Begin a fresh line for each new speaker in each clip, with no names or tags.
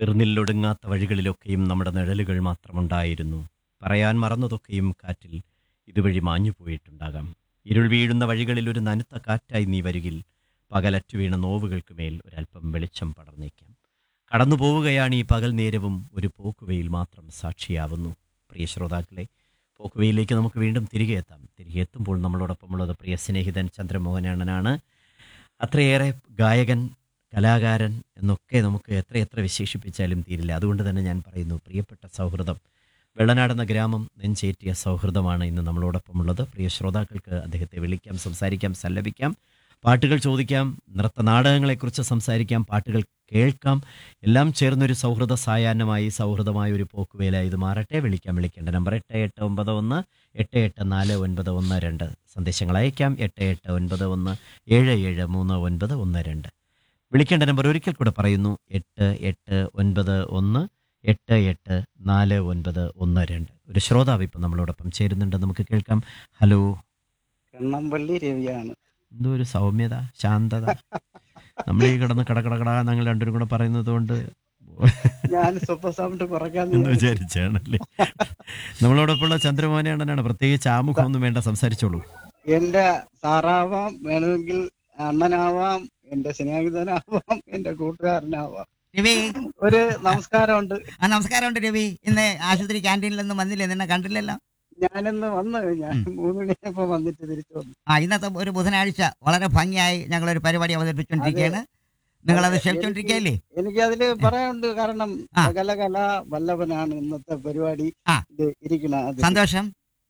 തീർന്നില്ലൊടുങ്ങാത്ത വഴികളിലൊക്കെയും നമ്മുടെ നിഴലുകൾ മാത്രമുണ്ടായിരുന്നു പറയാൻ മറന്നതൊക്കെയും കാറ്റിൽ ഇതുവഴി മാഞ്ഞു പോയിട്ടുണ്ടാകാം ഇരുൾ വീഴുന്ന വഴികളിൽ ഒരു നനുത്ത കാറ്റായി നീ വരുകിൽ പകലറ്റു വീണ നോവുകൾക്ക് മേൽ ഒരല്പം വെളിച്ചം പടർന്നേക്കാം കടന്നു പോവുകയാണ് ഈ പകൽ നേരവും ഒരു പോക്കുവയിൽ മാത്രം സാക്ഷിയാവുന്നു പ്രിയ ശ്രോതാക്കളെ പോക്കുവയിലേക്ക് നമുക്ക് വീണ്ടും തിരികെ എത്താം തിരികെ എത്തുമ്പോൾ നമ്മളോടൊപ്പമുള്ളത് പ്രിയ സ്നേഹിതൻ ചന്ദ്രമോഹനാണനാണ് അത്രയേറെ ഗായകൻ കലാകാരൻ എന്നൊക്കെ നമുക്ക് എത്രയെത്ര വിശേഷിപ്പിച്ചാലും തീരില്ല അതുകൊണ്ട് തന്നെ ഞാൻ പറയുന്നു പ്രിയപ്പെട്ട സൗഹൃദം വെള്ളനാടെന്ന ഗ്രാമം നെഞ്ചേറ്റിയ സൗഹൃദമാണ് ഇന്ന് നമ്മളോടൊപ്പമുള്ളത് പ്രിയ ശ്രോതാക്കൾക്ക് അദ്ദേഹത്തെ വിളിക്കാം സംസാരിക്കാം സല്ലപിക്കാം പാട്ടുകൾ ചോദിക്കാം നൃത്ത നാടകങ്ങളെക്കുറിച്ച് സംസാരിക്കാം പാട്ടുകൾ കേൾക്കാം എല്ലാം ചേർന്നൊരു സൗഹൃദ സായാഹ്നമായി സൗഹൃദമായ ഒരു പോക്കുവേല ഇത് മാറട്ടെ വിളിക്കാം വിളിക്കേണ്ട നമ്പർ എട്ട് എട്ട് ഒമ്പത് ഒന്ന് എട്ട് എട്ട് നാല് ഒൻപത് ഒന്ന് രണ്ട് സന്ദേശങ്ങൾ അയക്കാം എട്ട് എട്ട് ഒൻപത് ഒന്ന് ഏഴ് ഏഴ് മൂന്ന് ഒൻപത് ഒന്ന് രണ്ട് വിളിക്കേണ്ട നമ്പർ ഒരിക്കൽ കൂടെ പറയുന്നു എട്ട് എട്ട് ഒൻപത് ഒന്ന് എട്ട് എട്ട് നാല് ഒൻപത് ഒന്ന് രണ്ട് ഒരു ശ്രോതാവ് ഇപ്പം നമ്മളോടൊപ്പം ചേരുന്നുണ്ട് നമുക്ക് കേൾക്കാം ഹലോ
കണ്ണമ്പള്ളി രവിയാണ്
എന്തോ ഒരു സൗമ്യത ശാന്തത നമ്മൾ ഈ കിടന്ന് കടകടകട ഞങ്ങൾ രണ്ടുപേരും കൂടെ പറയുന്നത് കൊണ്ട്
ഞാൻ സൂപ്പർ സൗണ്ട് കുറയ്ക്കാൻ
എന്ന് വിചാരിച്ചാണല്ലേ നമ്മളോടൊപ്പമുള്ള ചന്ദ്രമോഹനാണ് പ്രത്യേകിച്ച് ആമുഖമൊന്നും വേണ്ട സംസാരിച്ചോളൂ
എന്റെ സാറാവാം വേണമെങ്കിൽ അണ്ണനാവാം എന്റെ സ്നേഹിതനാവാം എന്റെ കൂട്ടുകാരനാവാം
രവി
ഒരു നമസ്കാരമുണ്ട്
ആ നമസ്കാരമുണ്ട് രവി ഇന്ന് ആശുപത്രി ക്യാൻറ്റീനിലൊന്നും വന്നില്ലേ നിന്നെ കണ്ടില്ലല്ലോ
ഞാനിന്ന് വന്ന് ഞാൻ മൂന്ന് മണിയപ്പോ വന്നിട്ട് തിരിച്ചു വന്നു
ആ ഇന്നത്തെ ഒരു ബുധനാഴ്ച വളരെ ഭംഗിയായി ഞങ്ങളൊരു പരിപാടി അവതരിപ്പിച്ചുകൊണ്ടിരിക്കുകയാണ് നിങ്ങളത് ക്ഷമിച്ചോണ്ടിരിക്കുകയല്ലേ
എനിക്കതില് പറയാനുണ്ട് കാരണം
ആ.
സകല കല വല്ലഭനാണ് ഇന്നത്തെ പരിപാടി
ആ.
ഇത് ഇരിക്കണ അത്
സന്തോഷം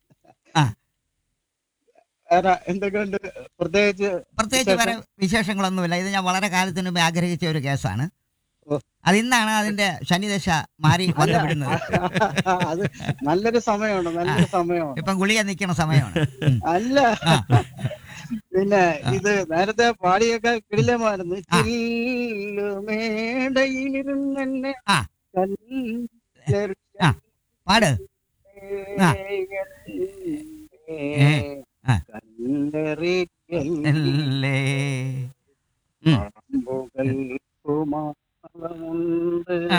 വേറെ എന്തൊക്കെയുണ്ട് പ്രത്യേകിച്ച്
പ്രത്യേകിച്ച് വേറെ വിശേഷങ്ങളൊന്നുമില്ല ഇത് ഞാൻ വളരെ കാലത്തിന് മുമ്പ് ആഗ്രഹിച്ച ഒരു കേസാണ്
ഓ.
അത് ഇന്നാണ് അതിന്റെ ശനിദശ മാറി വന്നു വിടുന്നത്
അത് നല്ലൊരു സമയമാണ് നല്ലൊരു സമയമാണ്
ഇപ്പം ഗുളിക നിൽക്കുന്ന സമയമാണ് ഉം.
അല്ല
ആ.
പിന്നെ ഇത് നേരത്തെ പാടിയൊക്കെ കിടിലമായിരുന്നു
ആ.
ചില്ലുമേടയിലിരുന്നെന്നെ
ആ.
കല്ലെറിഞ്ഞ
ആ. പാട് ആ. ഏ. ആ.
കല്ലെറിക്കൽ
അല്ലേ ഉം.
പാമ്പുകൾക്കുമാളമുണ്ട്
ആ.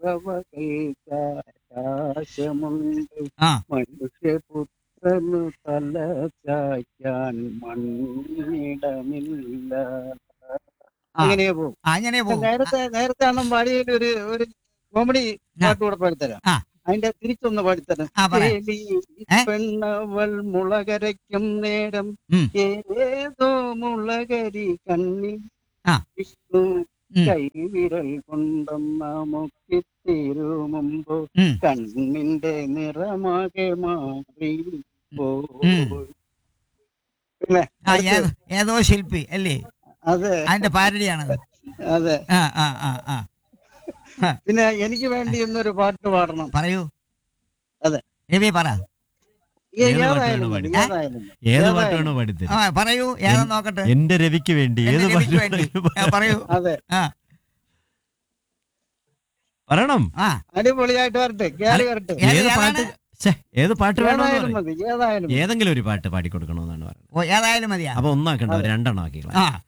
പറവകൾക്കാശമുണ്ട്
ആ.
മനുഷ്യപുത്രനു തല ചായ്ക്കാൻ മണ്ണിടമില്ല
ആ.
അങ്ങനെ പോകും
ആ, അങ്ങനെ പോകും
നേരത്തെ നേരത്തെ അണ്ണം പാടിയതിൽ ഒരു ഒരു കോമഡി പാട്ട് കൂടെ പാടിത്തരാം
ആ.
അതിന്റെ തിരിച്ചൊന്ന് പാടിത്തരാം
ആ, പറയാം.
കേളി
ഏ?
പെണ്ണവൾ മുളകരയ്ക്കും നേരം
ഉം.
ഏതോ മുളകരി കണ്ണിൽ
ആ.
വിഷ്ണു
ഉം.
കൈവിരൽ കൊണ്ടെന്ന മുക്കിത്തീരു മുമ്പ്
ഉം.
കണ്ണിന്റെ നിറമാകെ മാറി പോയി.
ഉം.
പിന്നെ
ആ
അടുത്ത്
ഏതോ ഏതോ ശില്പി അല്ലേ
അതെ
അതിന്റെ പാരടിയാണത്
അതെ
ആ ആ ആ ആ
പിന്നെ എനിക്ക് വേണ്ടി ഇന്നൊരു പാട്ട് പാടണം
പറയൂ
അതെ.
രവി പറ
ഏ-
ഏത് പാട്ടാണ്
ഏതായാലും
പാടി?
മതി, ഏതായാലും മതി.
ഏത്
ഏതായാലും.
പാട്ടാണോ പാടിത്തരും
ആ പറയൂ ഏതാ നോക്കട്ടെ
എന്റെ രവിക്ക് വേണ്ടി ഏത്
എന്റെ രവിക്ക് വേണ്ടി.
പാട്ട്
ആ, പറയൂ
അതെ
ആ
പറയണം
ആ
അടിപൊളിയായിട്ട് വരട്ടെ കേറി വരട്ടെ
ഏത്
ഏത്
ഏതാണ്?
പാട്ട് ഛെ, ഏത് പാട്ട് വേണമെന്ന്
ഏതായാലും
പറയ്.
മതി ഏതായാലും മതി.
ഏതെങ്കിലും ഒരു പാട്ട് പാടിക്കൊടുക്കണമെന്നാണ് പറയുന്നത്
ഓ ഏതായാലും മതിയാ
അപ്പൊ ഒന്നാക്കണ്ട ഒരു രണ്ടെണ്ണം ആക്കിക്കളാം
ആ